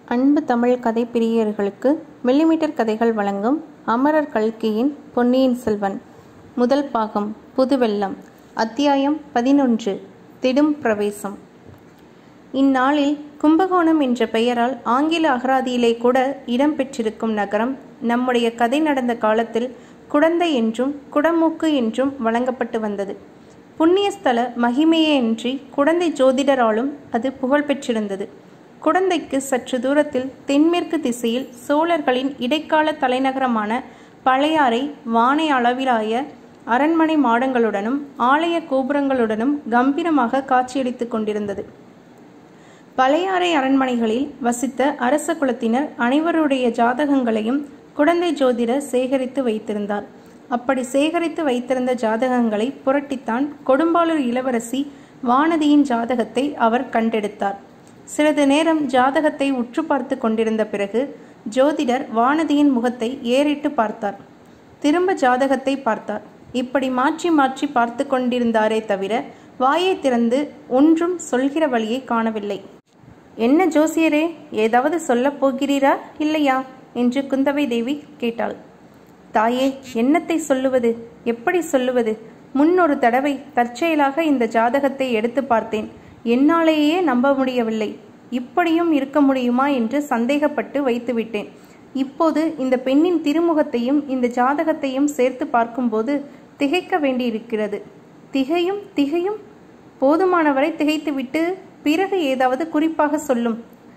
அன்பு தமிழ் கதை பிரியர்களுக்கு மில்லிமீட்டர் கதைகள் வழங்கும் அமரர் கல்கியின் பொன்னியின் செல்வன் முதல் பாகம் புதுவெள்ளம் அத்தியாயம் பதினொன்று திடும் பிரவேசம் இந்நாளில் கும்பகோணம் என்ற பெயரால் ஆங்கில அகராதியிலே கூட இடம்பெற்றிருக்கும் நகரம் நம்முடைய கதை நடந்த காலத்தில் குடந்தை என்றும் குடமூக்கு என்றும் வழங்கப்பட்டு வந்தது புண்ணியஸ்தல மகிமையே அன்றி குடந்தை ஜோதிடராலும் அது புகழ்பெற்றிருந்தது குடந்தைக்கு சற்று தூரத்தில் தென்மேற்கு திசையில் சோழர்களின் இடைக்கால தலைநகரமான பழையாறை வானை அளவிலாய அரண்மனை மாடங்களுடனும் ஆலய கோபுரங்களுடனும் கம்பீரமாக காட்சியளித்துக் கொண்டிருந்தது பழையாறை அரண்மனைகளில் வசித்த அரச குலத்தினர் அனைவருடைய ஜாதகங்களையும் குடந்தை ஜோதிடர் சேகரித்து வைத்திருந்தார் அப்படி சேகரித்து வைத்திருந்த ஜாதகங்களை புரட்டித்தான் கொடும்பாளூர் இளவரசி வானதியின் ஜாதகத்தை அவர் கண்டெடுத்தார் சிறிது நேரம் ஜாதகத்தை உற்று பார்த்து கொண்டிருந்த பிறகு ஜோதிடர் வானதியின் முகத்தை ஏறிட்டு பார்த்தார் திரும்ப ஜாதகத்தை பார்த்தார் இப்படி மாற்றி மாற்றி பார்த்து கொண்டிருந்தாரே தவிர வாயை திறந்து ஒன்றும் சொல்கிற வழியை காணவில்லை என்ன ஜோசியரே ஏதாவது சொல்லப் போகிறீரா இல்லையா என்று குந்தவை தேவி கேட்டாள் தாயே என்னத்தை சொல்லுவது எப்படி சொல்லுவது முன்னொரு தடவை தற்செயலாக இந்த ஜாதகத்தை எடுத்து பார்த்தேன் என்னாலேயே நம்ப முடியவில்லை இப்படியும் இருக்க முடியுமா என்று சந்தேகப்பட்டு வைத்துவிட்டேன் இப்போது இந்த பெண்ணின் திருமுகத்தையும் இந்த ஜாதகத்தையும் சேர்த்து பார்க்கும்போது திகைக்க வேண்டியிருக்கிறது திகையும் திகையும் போதுமானவரை திகைத்துவிட்டு பிறகு ஏதாவது குறிப்பாக சொல்லும்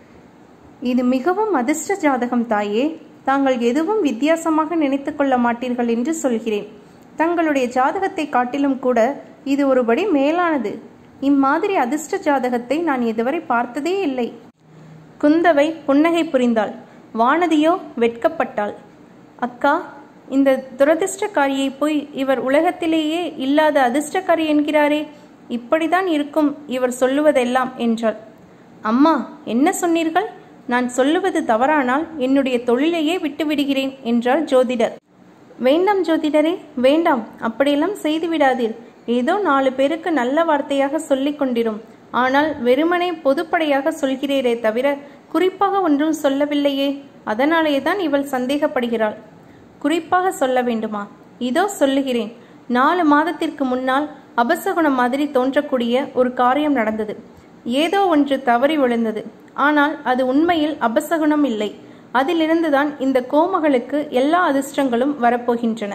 இது மிகவும் அதிர்ஷ்ட ஜாதகம் தாயே தாங்கள் எதுவும் வித்தியாசமாக நினைத்து கொள்ள மாட்டீர்கள் என்று சொல்கிறேன் தங்களுடைய ஜாதகத்தை காட்டிலும் கூட இது ஒருபடி மேலானது இம்மாதிரி அதிர்ஷ்ட ஜாதகத்தை நான் இதுவரை பார்த்ததே இல்லை குந்தவை புன்னகை புரிந்தாள் வானதியோ வெட்கப்பட்டாள் அக்கா இந்த துரதிர்ஷ்டக்காரியை போய் இவர் உலகத்திலேயே இல்லாத அதிர்ஷ்டக்காரி என்கிறாரே இப்படிதான் இருக்கும் இவர் சொல்லுவதெல்லாம் என்றாள் அம்மா என்ன சொன்னீர்கள் நான் சொல்லுவது தவறானால் என்னுடைய தொழிலையே விட்டுவிடுகிறேன் என்றாள் ஜோதிடர் வேண்டாம் ஜோதிடரே வேண்டாம் அப்படியெல்லாம் செய்து விடாதீர் ஏதோ நாலு பேருக்கு நல்ல வார்த்தையாக சொல்லிக் கொண்டிரும் ஆனால் வெறுமனே பொதுப்படையாக சொல்கிறீரே தவிர குறிப்பாக ஒன்றும் சொல்லவில்லையே அதனாலேயே தான் இவள் சந்தேகப்படுகிறாள் குறிப்பாக சொல்ல வேண்டுமா இதோ சொல்லுகிறேன் நாலு மாதத்திற்கு முன்னால் அபசகுணம் மாதிரி தோன்றக்கூடிய ஒரு காரியம் நடந்தது ஏதோ ஒன்று தவறி விழுந்தது ஆனால் அது உண்மையில் அபசகுணம் இல்லை அதிலிருந்துதான் இந்த கோமகளுக்கு எல்லா அதிர்ஷ்டங்களும் வரப்போகின்றன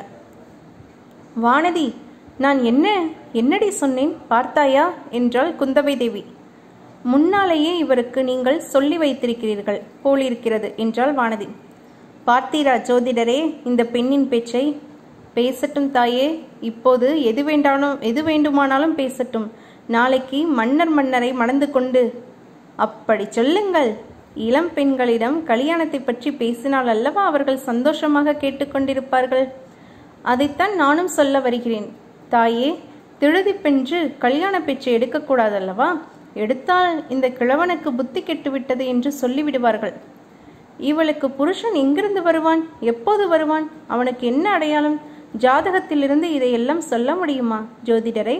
வானதி நான் என்ன என்னடி சொன்னேன் பார்த்தாயா என்றாள் குந்தவை தேவி முன்னாலேயே இவருக்கு நீங்கள் சொல்லி வைத்திருக்கிறீர்கள் போலிருக்கிறது என்றாள் வானதி பார்த்தீரா ஜோதிடரே இந்த பெண்ணின் பேச்சை பேசட்டும் தாயே இப்போது எது வேண்டாலும் எது வேண்டுமானாலும் பேசட்டும் நாளைக்கு மன்னர் மன்னரை மணந்து கொண்டு அப்படி சொல்லுங்கள் இளம் பெண்களிடம் கல்யாணத்தை பற்றி பேசினால் அல்லவா அவர்கள் சந்தோஷமாக கேட்டுக்கொண்டிருப்பார்கள் அதைத்தான் நானும் சொல்ல வருகிறேன் தாயே திழுதி பென்று கல்யாண பேச்சை எடுக்கக்கூடாதல்லவா எடுத்தால் இந்த கிழவனுக்கு புத்தி கெட்டுவிட்டது என்று சொல்லிவிடுவார்கள் இவளுக்கு புருஷன் எங்கிருந்து வருவான் எப்போது வருவான் அவனுக்கு என்ன அடையாளம் ஜாதகத்திலிருந்து இதையெல்லாம் சொல்ல முடியுமா ஜோதிடரே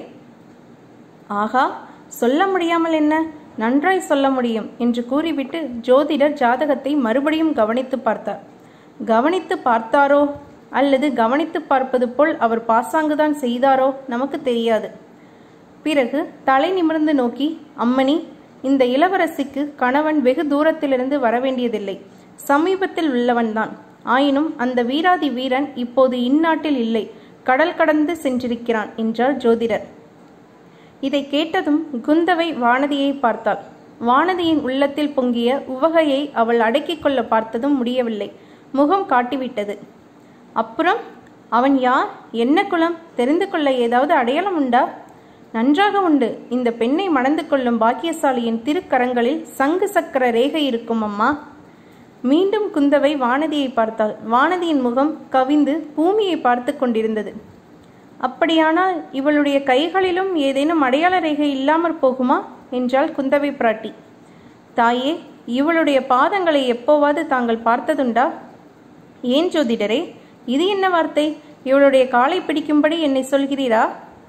ஆகா சொல்ல முடியாமல் என்ன நன்றாய் சொல்ல முடியும் என்று கூறிவிட்டு ஜோதிடர் ஜாதகத்தை மறுபடியும் கவனித்து பார்த்தார் கவனித்து பார்த்தாரோ அல்லது கவனித்து பார்ப்பது போல் அவர் பாசாங்குதான் செய்தாரோ நமக்கு தெரியாது பிறகு தலை நிமிர்ந்து நோக்கி அம்மணி இந்த இளவரசிக்கு கணவன் வெகு தூரத்திலிருந்து வரவேண்டியதில்லை சமீபத்தில் உள்ளவன்தான் ஆயினும் அந்த வீராதி வீரன் இப்போது இந்நாட்டில் இல்லை கடல் கடந்து சென்றிருக்கிறான் என்றார் ஜோதிடர் இதை கேட்டதும் குந்தவை வானதியை பார்த்தாள் வானதியின் உள்ளத்தில் பொங்கிய உவகையை அவள் அடக்கிக் கொள்ள பார்த்ததும் முடியவில்லை முகம் காட்டிவிட்டது அப்புறம் அவன் யார் என்ன குலம் தெரிந்து கொள்ள ஏதாவது அடையாளம் உண்டா நன்றாக உண்டு இந்த பெண்ணை மணந்து கொள்ளும் பாக்கியசாலியின் திருக்கரங்களில் சங்கு சக்கர ரேகை இருக்கும் அம்மா மீண்டும் குந்தவை வானதியை பார்த்தாள் வானதியின் முகம் கவிந்து பூமியை பார்த்து கொண்டிருந்தது அப்படியானால் இவளுடைய கைகளிலும் ஏதேனும் அடையாள ரேகை இல்லாமற் போகுமா என்றாள் குந்தவை பிராட்டி தாயே இவளுடைய பாதங்களை எப்போவாது தாங்கள் பார்த்ததுண்டா ஏன் ஜோதிடரே இது என்ன வார்த்தை இவளுடைய காலை பிடிக்கும்படி என்னை சொல்கிறீரா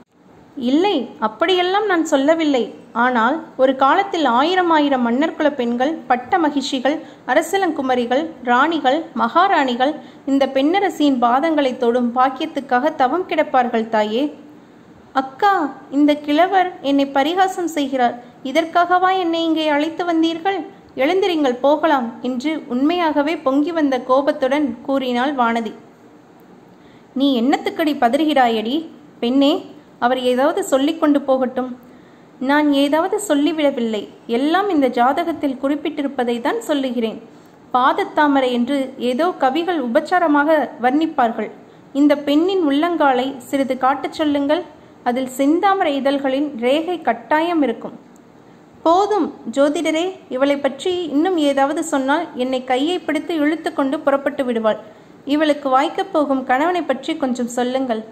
இல்லை அப்படியெல்லாம் நான் சொல்லவில்லை ஆனால் ஒரு காலத்தில் ஆயிரம் ஆயிரம் மன்னர்குல பெண்கள் பட்ட மகிழ்ச்சிகள் அரசலங்குமரிகள் ராணிகள் மகாராணிகள் இந்த பெண்ணரசியின் பாதங்களை தொடும் பாக்கியத்துக்காக தவம் கிடப்பார்கள் தாயே அக்கா இந்த கிழவர் என்னை பரிகாசம் செய்கிறார் இதற்காகவா என்னை இங்கே அழைத்து வந்தீர்கள் எழுந்திருங்கள் போகலாம் என்று உண்மையாகவே பொங்கி வந்த கோபத்துடன் கூறினாள் வானதி நீ என்னத்துக்கடி பதறுகிறாயடி பெண்ணே அவர் ஏதாவது சொல்லிக் கொண்டு போகட்டும் நான் ஏதாவது சொல்லிவிடவில்லை எல்லாம் இந்த ஜாதகத்தில் குறிப்பிட்டிருப்பதை தான் சொல்லுகிறேன் பாதத்தாமரை என்று ஏதோ கவிகள் உபச்சாரமாக வர்ணிப்பார்கள் இந்த பெண்ணின் உள்ளங்காலை சிறிது காட்டச் சொல்லுங்கள் அதில் செந்தாமரை இதழ்களின் ரேகை கட்டாயம் இருக்கும் போதும் ஜோதிடரே இவளை பற்றி இன்னும் ஏதாவது சொன்னால் என்னை கையை பிடித்து இழுத்து கொண்டு புறப்பட்டு விடுவாள் இவளுக்கு வாய்க்கப் போகும் கணவனை பற்றி கொஞ்சம் சொல்லுங்கள்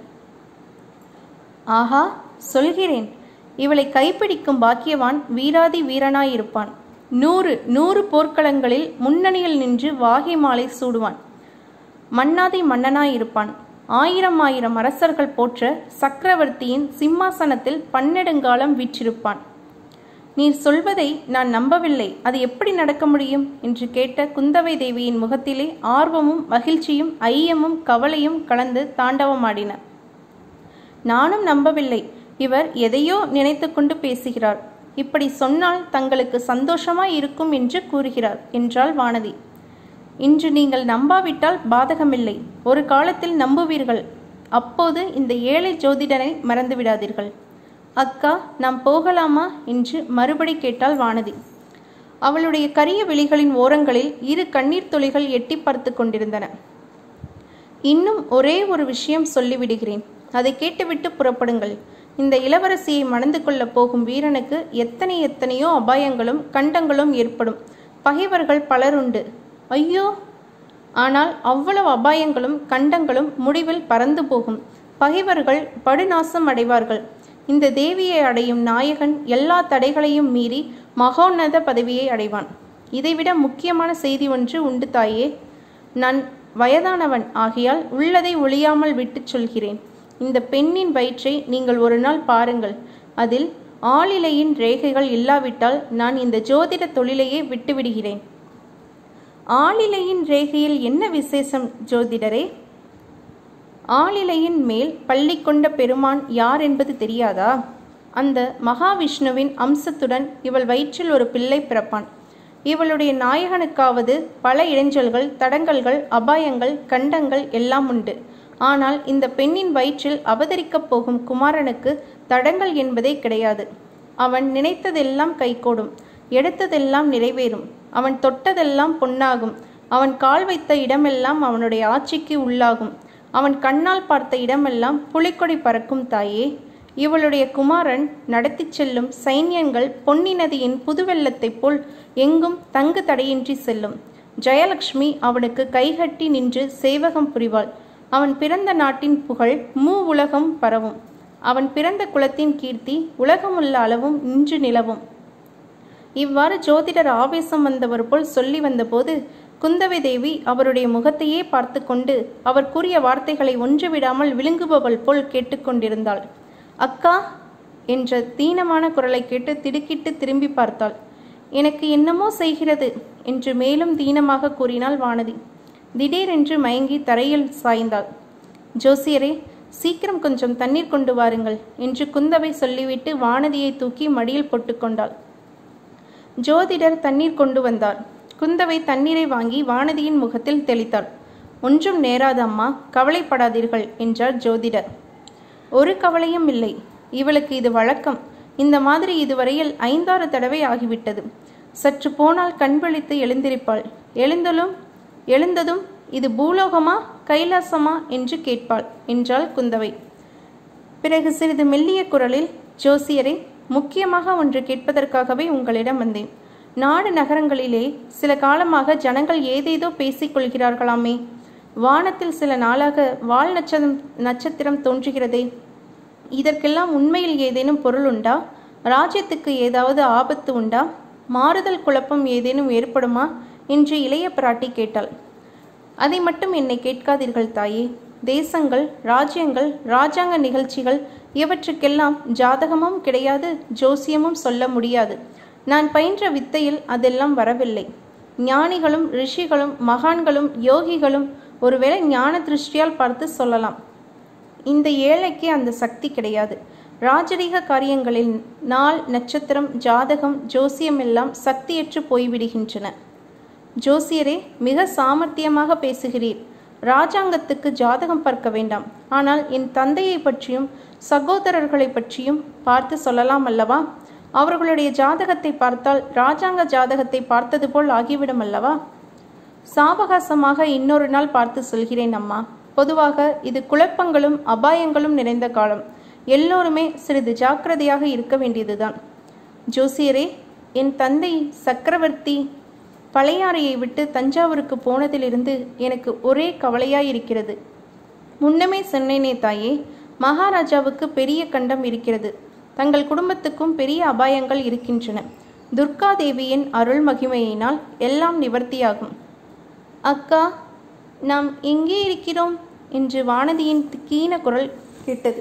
ஆஹா சொல்கிறேன் இவளை கைப்பிடிக்கும் பாக்கியவான் வீராதி வீரனாயிருப்பான் நூறு நூறு போர்க்களங்களில் முன்னணியில் நின்று வாகை மாலை சூடுவான் மன்னாதி மன்னனாயிருப்பான் ஆயிரம் ஆயிரம் அரசர்கள் போற்ற சக்கரவர்த்தியின் சிம்மாசனத்தில் பன்னெடுங்காலம் வீற்றிருப்பான் நீர் சொல்வதை நான் நம்பவில்லை அது எப்படி நடக்க முடியும் என்று கேட்ட குந்தவை தேவியின் முகத்திலே ஆர்வமும் மகிழ்ச்சியும் ஐயமும் கவலையும் கலந்து தாண்டவமாடின நானும் நம்பவில்லை இவர் எதையோ நினைத்துக்கொண்டு பேசுகிறார் இப்படி சொன்னால் தங்களுக்கு சந்தோஷமாய் இருக்கும் என்று கூறுகிறார் என்றாள் வானதி இன்று நீங்கள் நம்பாவிட்டால் பாதகமில்லை ஒரு காலத்தில் நம்புவீர்கள் அப்போது இந்த ஏழை ஜோதிடனை மறந்துவிடாதீர்கள் அக்கா நாம் போகலாமா என்று மறுபடி கேட்டாள் வானதி அவளுடைய கரிய விழிகளின் ஓரங்களில் இரு கண்ணீர் துளிகள் எட்டி பார்த்து கொண்டிருந்தன இன்னும் ஒரே ஒரு விஷயம் சொல்லிவிடுகிறேன் அதை கேட்டுவிட்டு புறப்படுங்கள் இந்த இளவரசியை மணந்து கொள்ளப் போகும் வீரனுக்கு எத்தனை எத்தனையோ அபாயங்களும் கண்டங்களும் ஏற்படும் பகைவர்கள் பலருண்டு ஐயோ ஆனால் அவ்வளவு அபாயங்களும் கண்டங்களும் முடிவில் பறந்து போகும் பகைவர்கள் படுநாசம் அடைவார்கள் இந்த தேவியை அடையும் நாயகன் எல்லா தடைகளையும் மீறி மகோன்னத பதவியை அடைவான் இதைவிட முக்கியமான செய்தி ஒன்று உண்டு தாயே நான் வயதானவன் ஆகையால் உள்ளதை ஒளியாமல் விட்டுச் சொல்கிறேன் இந்த பெண்ணின் வயிற்றை நீங்கள் ஒரு நாள் பாருங்கள் அதில் ஆளிலையின் ரேகைகள் இல்லாவிட்டால் நான் இந்த ஜோதிட தொழிலையே விட்டுவிடுகிறேன் ஆளிலையின் ரேகையில் என்ன விசேஷம் ஜோதிடரே ஆளிலையின் மேல் பள்ளி கொண்ட பெருமான் யார் என்பது தெரியாதா அந்த மகாவிஷ்ணுவின் அம்சத்துடன் இவள் வயிற்றில் ஒரு பிள்ளை பிறப்பான் இவளுடைய நாயகனுக்காவது பல இடைஞ்சல்கள் தடங்கல்கள் அபாயங்கள் கண்டங்கள் எல்லாம் உண்டு ஆனால் இந்த பெண்ணின் வயிற்றில் அவதரிக்கப் போகும் குமாரனுக்கு தடங்கள் என்பதே கிடையாது அவன் நினைத்ததெல்லாம் கைகூடும் எடுத்ததெல்லாம் நிறைவேறும் அவன் தொட்டதெல்லாம் பொன்னாகும் அவன் கால் வைத்த இடமெல்லாம் அவனுடைய ஆட்சிக்கு உள்ளாகும் அவன் கண்ணால் பார்த்த இடமெல்லாம் புலிக்கொடி பறக்கும் தாயே இவளுடைய குமாரன் நடத்திச் செல்லும் சைன்யங்கள் பொன்னி நதியின் புதுவெள்ளத்தைப் போல் எங்கும் தங்கு தடையின்றி செல்லும் ஜெயலக்ஷ்மி அவனுக்கு கைகட்டி நின்று சேவகம் புரிவாள் அவன் பிறந்த நாட்டின் புகழ் மூ உலகம் பரவும் அவன் பிறந்த குலத்தின் கீர்த்தி உலகமுள்ள அளவும் நின்று நிலவும் இவ்வாறு ஜோதிடர் ஆவேசம் வந்தவர் போல் சொல்லி வந்தபோது குந்தவை தேவி அவருடைய முகத்தையே பார்த்து கொண்டு அவர் கூறிய வார்த்தைகளை ஒன்று விடாமல் விழுங்குபவள் போல் கேட்டுக்கொண்டிருந்தாள் அக்கா என்ற தீனமான குரலை கேட்டு திடுக்கிட்டு திரும்பி பார்த்தாள் எனக்கு என்னமோ செய்கிறது என்று மேலும் தீனமாக கூறினாள் வானதி திடீரென்று மயங்கி தரையில் சாய்ந்தாள் ஜோசியரே சீக்கிரம் கொஞ்சம் தண்ணீர் கொண்டு வாருங்கள் என்று குந்தவை சொல்லிவிட்டு வானதியை தூக்கி மடியில் போட்டுக்கொண்டாள் ஜோதிடர் தண்ணீர் கொண்டு வந்தார் குந்தவை தண்ணீரை வாங்கி வானதியின் முகத்தில் தெளித்தாள் ஒன்றும் நேராது அம்மா கவலைப்படாதீர்கள் என்றார் ஜோதிடர் ஒரு கவலையும் இல்லை இவளுக்கு இது வழக்கம் இந்த மாதிரி இதுவரையில் ஐந்தாறு தடவை ஆகிவிட்டது சற்று போனால் கண் விழித்து எழுந்திருப்பாள் எழுந்தலும் எழுந்ததும் இது பூலோகமா கைலாசமா என்று கேட்பாள் என்றாள் குந்தவை பிறகு சிறிது மெல்லிய குரலில் ஜோசியரே முக்கியமாக ஒன்று கேட்பதற்காகவே உங்களிடம் வந்தேன் நாடு நகரங்களிலே சில காலமாக ஜனங்கள் ஏதேதோ பேசிக் கொள்கிறார்களாமே வானத்தில் சில நாளாக வால் நட்சத்திரம் நட்சத்திரம் தோன்றுகிறதே இதற்கெல்லாம் உண்மையில் ஏதேனும் பொருள் உண்டா ராஜ்யத்துக்கு ஏதாவது ஆபத்து உண்டா மாறுதல் குழப்பம் ஏதேனும் ஏற்படுமா என்று இளைய பிராட்டி கேட்டாள் அதை மட்டும் என்னை கேட்காதீர்கள் தாயே தேசங்கள் ராஜ்யங்கள் ராஜாங்க நிகழ்ச்சிகள் இவற்றுக்கெல்லாம் ஜாதகமும் கிடையாது ஜோசியமும் சொல்ல முடியாது நான் பயின்ற வித்தையில் அதெல்லாம் வரவில்லை ஞானிகளும் ரிஷிகளும் மகான்களும் யோகிகளும் ஒருவேளை ஞான திருஷ்டியால் பார்த்து சொல்லலாம் இந்த ஏழைக்கு அந்த சக்தி கிடையாது ராஜரீக காரியங்களில் நாள் நட்சத்திரம் ஜாதகம் ஜோசியம் எல்லாம் சக்தியற்று போய்விடுகின்றன ஜோசியரே மிக சாமர்த்தியமாக பேசுகிறீர் ராஜாங்கத்துக்கு ஜாதகம் பார்க்க வேண்டாம் ஆனால் என் தந்தையை பற்றியும் சகோதரர்களை பற்றியும் பார்த்து சொல்லலாம் அல்லவா அவர்களுடைய ஜாதகத்தை பார்த்தால் ராஜாங்க ஜாதகத்தை பார்த்தது போல் ஆகிவிடும் அல்லவா சாவகாசமாக இன்னொரு நாள் பார்த்து சொல்கிறேன் அம்மா பொதுவாக இது குழப்பங்களும் அபாயங்களும் நிறைந்த காலம் எல்லோருமே சிறிது ஜாக்கிரதையாக இருக்க வேண்டியதுதான் ஜோசியரே என் தந்தை சக்கரவர்த்தி பழையாறையை விட்டு தஞ்சாவூருக்கு போனதிலிருந்து எனக்கு ஒரே கவலையாயிருக்கிறது முன்னமே சொன்னேனே தாயே மகாராஜாவுக்கு பெரிய கண்டம் இருக்கிறது தங்கள் குடும்பத்துக்கும் பெரிய அபாயங்கள் இருக்கின்றன துர்காதேவியின் அருள் மகிமையினால் எல்லாம் நிவர்த்தியாகும் அக்கா நாம் எங்கே இருக்கிறோம் என்று வானதியின் கீன குரல் கேட்டது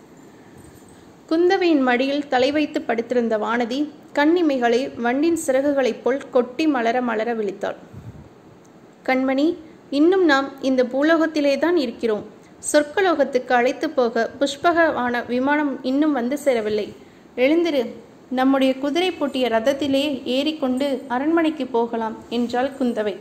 குந்தவையின் மடியில் தலை வைத்து படுத்திருந்த வானதி கண்ணிமைகளை வண்டின் சிறகுகளைப் போல் கொட்டி மலர மலர விழித்தாள் கண்மணி இன்னும் நாம் இந்த பூலோகத்திலே தான் இருக்கிறோம் சொர்க்கலோகத்துக்கு அழைத்து போக புஷ்பகவான விமானம் இன்னும் வந்து சேரவில்லை எழுந்திரு நம்முடைய குதிரை பூட்டிய ரதத்திலே ஏறிக்கொண்டு அரண்மனைக்கு போகலாம் என்றாள் குந்தவை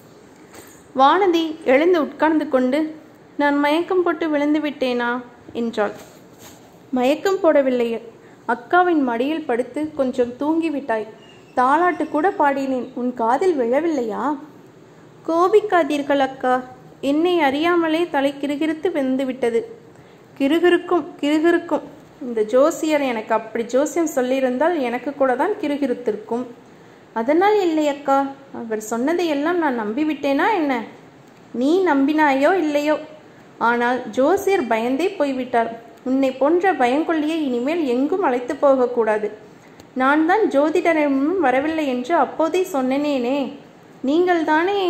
வானதி எழுந்து உட்கார்ந்து கொண்டு நான் மயக்கம் போட்டு விழுந்து விட்டேனா என்றாள் மயக்கம் போடவில்லை அக்காவின் மடியில் படுத்து கொஞ்சம் தூங்கிவிட்டாய் தாலாட்டு கூட பாடினேன் உன் காதில் விழவில்லையா கோபிக்காதீர்கள் அக்கா என்னை அறியாமலே தலை கிறுகிறுத்து வெந்து விட்டது கிறுகிறுக்கும் கிறுகிறுக்கும் இந்த ஜோசியர் எனக்கு அப்படி ஜோசியம் சொல்லியிருந்தால் எனக்கு கூட தான் கிறுகிறுத்திருக்கும் அதனால் இல்லை அக்கா அவர் சொன்னதையெல்லாம் நான் நம்பிவிட்டேனா என்ன நீ நம்பினாயோ இல்லையோ ஆனால் ஜோசியர் பயந்தே போய்விட்டார் உன்னை போன்ற பயங்கொள்ளியை இனிமேல் எங்கும் அழைத்து போகக்கூடாது நான் தான் ஜோதிடரிடமும் வரவில்லை என்று அப்போதே சொன்னேனே நீங்கள் தானே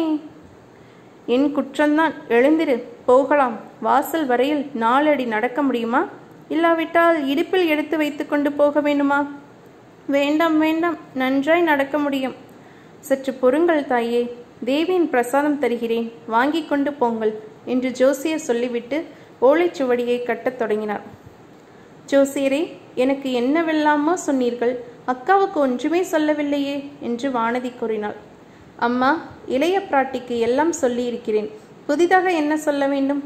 என் குற்றம்தான் எழுந்திரு போகலாம் வாசல் வரையில் நாலடி நடக்க முடியுமா இல்லாவிட்டால் இடுப்பில் எடுத்து வைத்துக்கொண்டு போக வேண்டுமா வேண்டாம் வேண்டாம் நன்றாய் நடக்க முடியும் சற்று பொறுங்கள் தாயே தேவியின் பிரசாதம் தருகிறேன் வாங்கிக் கொண்டு போங்கள் என்று ஜோசியர் சொல்லிவிட்டு ஓலைச்சுவடியை கட்டத் தொடங்கினார் ஜோசியரே எனக்கு என்னவெல்லாமோ சொன்னீர்கள் அக்காவுக்கு ஒன்றுமே சொல்லவில்லையே என்று வானதி கூறினாள் அம்மா இளைய பிராட்டிக்கு எல்லாம் சொல்லியிருக்கிறேன் புதிதாக என்ன சொல்ல வேண்டும்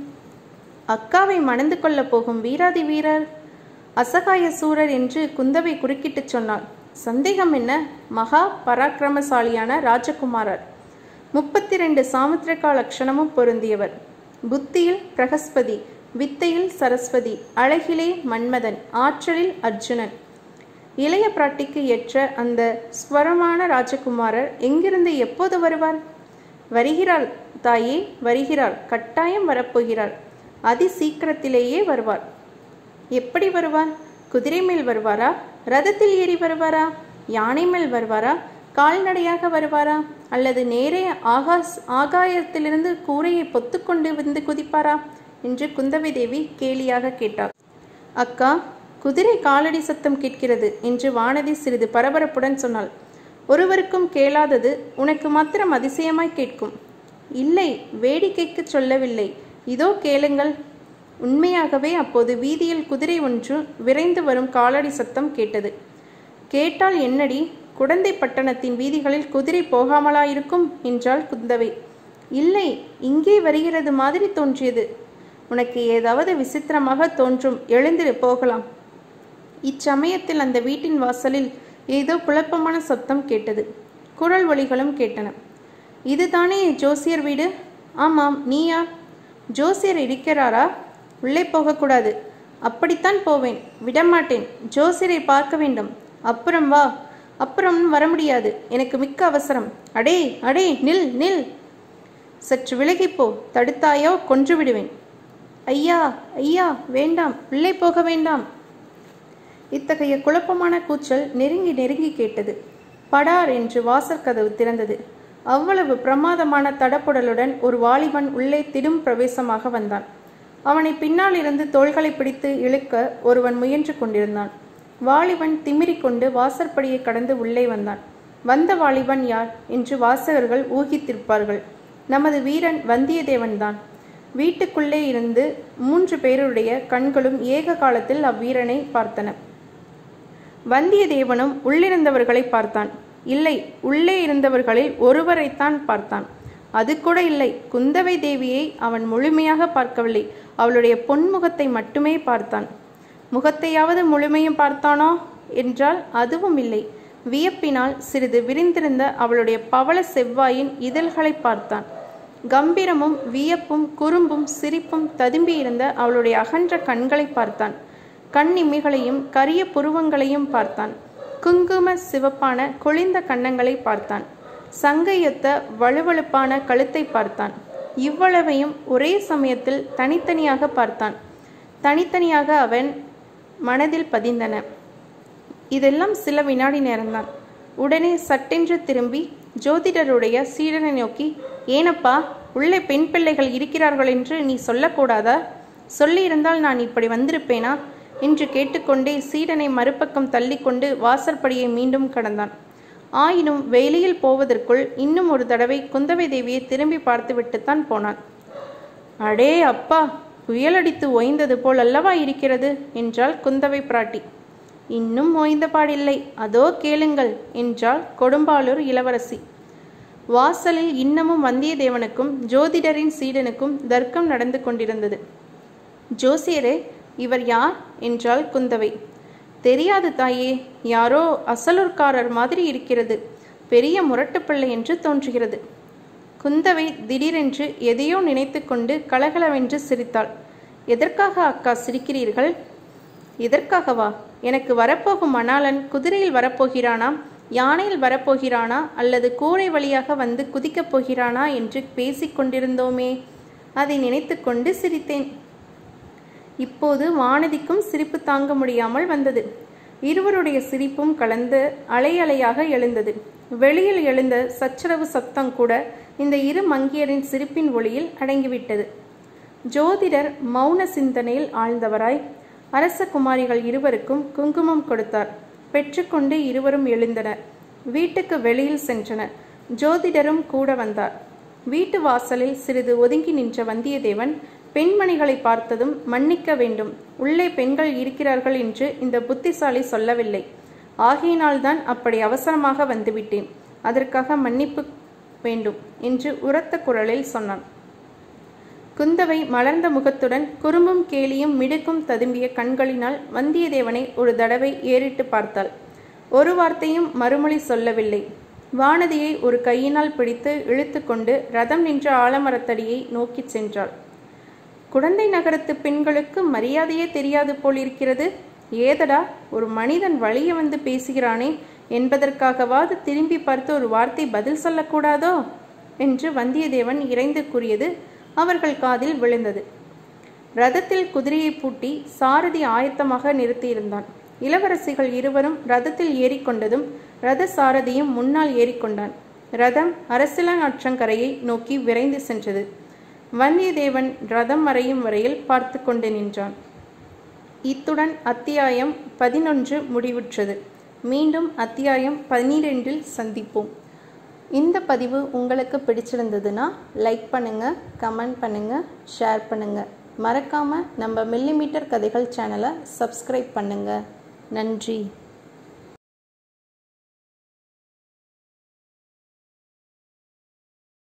அக்காவை மணந்து கொள்ளப் போகும் வீராதி வீரர் அசகாய சூரர் என்று குந்தவை குறுக்கிட்டுச் சொன்னாள் சந்தேகம் என்ன மகா பராக்கிரமசாலியான ராஜகுமாரர் முப்பத்தி ரெண்டு சாமுத்திரகா லட்சணமும் பொருந்தியவர் புத்தியில் பிரகஸ்பதி வித்தையில் சரஸ்வதி அழகிலே மன்மதன் ஆற்றலில் அர்ஜுனன் இளைய பிராட்டிக்கு ஏற்ற அந்த ஸ்வரமான ராஜகுமாரர் எங்கிருந்து எப்போது வருவார் வருகிறாள் தாயே வருகிறாள் கட்டாயம் வரப்போகிறாள் அதி சீக்கிரத்திலேயே வருவார் எப்படி வருவார் குதிரை மேல் வருவாரா ரதத்தில் ஏறி வருவாரா யானை மேல் வருவாரா கால்நடையாக வருவாரா அல்லது நேரே ஆகாஸ் ஆகாயத்திலிருந்து கூரையை பொத்துக்கொண்டு வந்து குதிப்பாரா என்று குந்தவை தேவி கேலியாக கேட்டாள் அக்கா குதிரை காலடி சத்தம் கேட்கிறது என்று வானதி சிறிது பரபரப்புடன் சொன்னாள் ஒருவருக்கும் கேளாதது உனக்கு மாத்திரம் அதிசயமாய் கேட்கும் இல்லை வேடிக்கைக்கு சொல்லவில்லை இதோ கேளுங்கள் உண்மையாகவே அப்போது வீதியில் குதிரை ஒன்று விரைந்து வரும் காலடி சத்தம் கேட்டது கேட்டால் என்னடி குடந்தை பட்டணத்தின் வீதிகளில் குதிரை போகாமலாயிருக்கும் என்றாள் குந்தவை இல்லை இங்கே வருகிறது மாதிரி தோன்றியது உனக்கு ஏதாவது விசித்திரமாக தோன்றும் எழுந்திரு போகலாம் இச்சமயத்தில் அந்த வீட்டின் வாசலில் ஏதோ குழப்பமான சத்தம் கேட்டது குரல் ஒலிகளும் கேட்டன இதுதானே ஜோசியர் வீடு ஆமாம் நீயா ஜோசியர் இருக்கிறாரா உள்ளே போகக்கூடாது அப்படித்தான் போவேன் விடமாட்டேன் ஜோசியரை பார்க்க வேண்டும் அப்புறம் வா அப்புறம் வர முடியாது எனக்கு மிக்க அவசரம் அடே அடே நில் நில் சற்று விலகிப்போ தடுத்தாயோ கொன்று விடுவேன் ஐயா ஐயா வேண்டாம் உள்ளே போக வேண்டாம் இத்தகைய குழப்பமான கூச்சல் நெருங்கி நெருங்கி கேட்டது படார் என்று வாசல் கதவு திறந்தது அவ்வளவு பிரமாதமான தடப்புடலுடன் ஒரு வாலிபன் உள்ளே திடும் பிரவேசமாக வந்தான் அவனை பின்னால் இருந்து தோள்களை பிடித்து இழுக்க ஒருவன் முயன்று கொண்டிருந்தான் வாலிபன் திமிரிக் கொண்டு வாசற்படியை கடந்து உள்ளே வந்தான் வந்த வாலிபன் யார் என்று வாசகர்கள் ஊகித்திருப்பார்கள் நமது வீரன் வந்தியத்தேவன்தான் வீட்டுக்குள்ளே இருந்து மூன்று பேருடைய கண்களும் ஏக காலத்தில் அவ்வீரனை பார்த்தன வந்தியத்தேவனும் உள்ளிருந்தவர்களை பார்த்தான் இல்லை உள்ளே இருந்தவர்களில் ஒருவரைத்தான் பார்த்தான் அது கூட இல்லை குந்தவை தேவியை அவன் முழுமையாக பார்க்கவில்லை அவளுடைய பொன்முகத்தை மட்டுமே பார்த்தான் முகத்தையாவது முழுமையும் பார்த்தானோ என்றால் அதுவும் இல்லை வியப்பினால் சிறிது விரிந்திருந்த அவளுடைய பவள செவ்வாயின் இதழ்களை பார்த்தான் கம்பீரமும் வியப்பும் குறும்பும் சிரிப்பும் ததும்பியிருந்த அவளுடைய அகன்ற கண்களை பார்த்தான் கண்ணிமைகளையும் கரிய புருவங்களையும் பார்த்தான் குங்கும சிவப்பான குளிர்ந்த கன்னங்களை பார்த்தான் சங்கையொத்த வலுவழுப்பான கழுத்தை பார்த்தான் இவ்வளவையும் ஒரே சமயத்தில் தனித்தனியாக பார்த்தான் தனித்தனியாக அவன் மனதில் பதிந்தன இதெல்லாம் சில வினாடி நேரம்தான் உடனே சட்டென்று திரும்பி ஜோதிடருடைய சீடனை நோக்கி ஏனப்பா உள்ளே பெண் பிள்ளைகள் இருக்கிறார்கள் என்று நீ சொல்லக்கூடாதா சொல்லியிருந்தால் நான் இப்படி வந்திருப்பேனா என்று கேட்டுக்கொண்டே சீடனை மறுபக்கம் தள்ளிக்கொண்டு வாசற்படியை மீண்டும் கடந்தான் ஆயினும் வெளியில் போவதற்குள் இன்னும் ஒரு தடவை குந்தவை தேவியை திரும்பி பார்த்துவிட்டுத்தான் போனான் அடே அப்பா புயலடித்து ஓய்ந்தது போல் அல்லவா இருக்கிறது என்றாள் குந்தவை பிராட்டி இன்னும் ஓய்ந்த பாடில்லை அதோ கேளுங்கள் என்றாள் கொடும்பாளூர் இளவரசி வாசலில் இன்னமும் வந்தியத்தேவனுக்கும் ஜோதிடரின் சீடனுக்கும் தர்க்கம் நடந்து கொண்டிருந்தது ஜோசியரே இவர் யார் என்றாள் குந்தவை தெரியாது தாயே யாரோ அசலூர்காரர் மாதிரி இருக்கிறது பெரிய முரட்டுப்பிள்ளை என்று தோன்றுகிறது குந்தவை திடீரென்று எதையோ நினைத்து கொண்டு கலகலவென்று சிரித்தாள் எதற்காக அக்கா சிரிக்கிறீர்கள் எதற்காகவா எனக்கு வரப்போகும் மணாளன் குதிரையில் வரப்போகிறானா யானையில் வரப்போகிறானா அல்லது கூரை வழியாக வந்து குதிக்கப் போகிறானா என்று பேசிக் கொண்டிருந்தோமே அதை நினைத்து கொண்டு சிரித்தேன் இப்போது வானதிக்கும் சிரிப்பு தாங்க முடியாமல் வந்தது இருவருடைய சிரிப்பும் கலந்து அலை அலையாக எழுந்தது வெளியில் எழுந்த சச்சரவு சத்தம் கூட இந்த இரு மங்கியரின் சிரிப்பின் ஒளியில் அடங்கிவிட்டது ஜோதிடர் மௌன சிந்தனையில் ஆழ்ந்தவராய் அரச குமாரிகள் இருவருக்கும் குங்குமம் கொடுத்தார் பெற்றுக்கொண்டு இருவரும் எழுந்தனர் வீட்டுக்கு வெளியில் சென்றனர் ஜோதிடரும் கூட வந்தார் வீட்டு வாசலில் சிறிது ஒதுங்கி நின்ற வந்தியத்தேவன் பெண்மணிகளை பார்த்ததும் மன்னிக்க வேண்டும் உள்ளே பெண்கள் இருக்கிறார்கள் என்று இந்த புத்திசாலி சொல்லவில்லை ஆகையினால்தான் அப்படி அவசரமாக வந்துவிட்டேன் அதற்காக மன்னிப்பு வேண்டும் என்று உரத்த குரலில் சொன்னான் குந்தவை மலர்ந்த முகத்துடன் குறும்பும் கேலியும் மிடுக்கும் ததும்பிய கண்களினால் வந்தியத்தேவனை ஒரு தடவை ஏறிட்டு பார்த்தாள் ஒரு வார்த்தையும் மறுமொழி சொல்லவில்லை வானதியை ஒரு கையினால் பிடித்து இழுத்து கொண்டு ரதம் நின்ற ஆலமரத்தடியை நோக்கிச் சென்றாள் குழந்தை நகரத்து பெண்களுக்கு மரியாதையே தெரியாது போலிருக்கிறது ஏதடா ஒரு மனிதன் வழிய வந்து பேசுகிறானே என்பதற்காகவாது திரும்பி பார்த்து ஒரு வார்த்தை பதில் சொல்லக்கூடாதோ என்று வந்தியத்தேவன் இறைந்து கூறியது அவர்கள் காதில் விழுந்தது ரதத்தில் குதிரையை பூட்டி சாரதி ஆயத்தமாக நிறுத்தியிருந்தான் இளவரசிகள் இருவரும் ரதத்தில் ஏறிக்கொண்டதும் ரத சாரதியும் முன்னால் ஏறிக்கொண்டான் ரதம் அரசியலாற்றங்கரையை நோக்கி விரைந்து சென்றது வந்தியத்தேவன் ரதம் மறையும் வரையில் பார்த்து கொண்டு நின்றான் இத்துடன் அத்தியாயம் பதினொன்று முடிவுற்றது மீண்டும் அத்தியாயம் பன்னிரெண்டில் சந்திப்போம் இந்த பதிவு உங்களுக்கு பிடிச்சிருந்ததுன்னா லைக் பண்ணுங்கள் கமெண்ட் பண்ணுங்கள் ஷேர் பண்ணுங்கள் மறக்காமல் நம்ம மில்லிமீட்டர் கதைகள் சேனலை சப்ஸ்கிரைப் பண்ணுங்கள் நன்றி